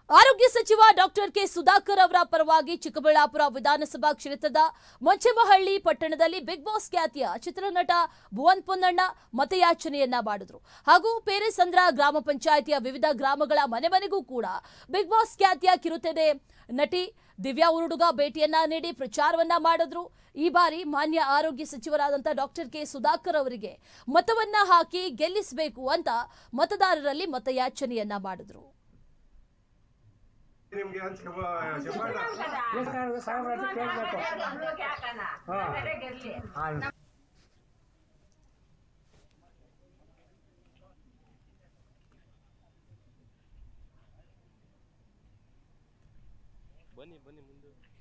ಆರೋಗ್ಯ ಸಚಿವ doctor K Sudhakar ಅವರ ಪರವಾಗಿ ಚಿಕ್ಕಬಳ್ಳಾಪುರ ವಿಧಾನಸಭಾ ಕ್ಷೇತ್ರದ ಮೊಂಚಮಹಳ್ಳಿ ಪಟ್ಟಣದಲ್ಲಿ ಬಿಗ್ ಬಾಸ್ ಖ್ಯಾತಿಯ ಚಿತ್ರನಟ ಭುವನ್ ಪೊನ್ನಣ್ಣ ಮತಯಾಚನೆಯನ್ನ ಮಾಡಿದ್ರು ಹಾಗೂ ಪೇರೆಸಂದ್ರ ಗ್ರಾಮ ಪಂಚಾಯಿತಿಯ ವಿವಿಧ ಗ್ರಾಮಗಳ ಮನೆ ಮನೆಗೂ ಕೂಡ ಬಿಗ್ ಬಾಸ್ ಖ್ಯಾತಿಯ ಕಿರುತೆರೆ ನಟಿ ದಿವ್ಯಾ ಉರುಡುಗ ಭೇಟಿಯನ್ನ ನೀಡಿ ಪ್ರಚಾರವನ್ನ ಮಾಡಿದ್ರು ಈ ಬಾರಿ ಮಾನ್ಯ ಆರೋಗ್ಯ ಸಚಿವರಾದಂಥ ಡಾಕ್ಟರ್ ಕೆ ಸುಧಾಕರ್ ಅವರಿಗೆ ಮತವನ್ನ ಹಾಕಿ ಗೆಲ್ಲಿಸಬೇಕು ಅಂತ ಮತದಾರರಲ್ಲಿ ಮತಯಾಚನೆಯನ್ನ ಮಾಡಿದ್ರು ನಿಮ್ಗೆ ಹಂಚ್ಕೊಬ ಶಂಬಾಡ ಎಷ್ಟು ಸಾವಿರ ಅಂತ ಕೇಳಬೇಕು ಹಾಂ ಬನ್ನಿ ಬನ್ನಿ ಮುಂದೆ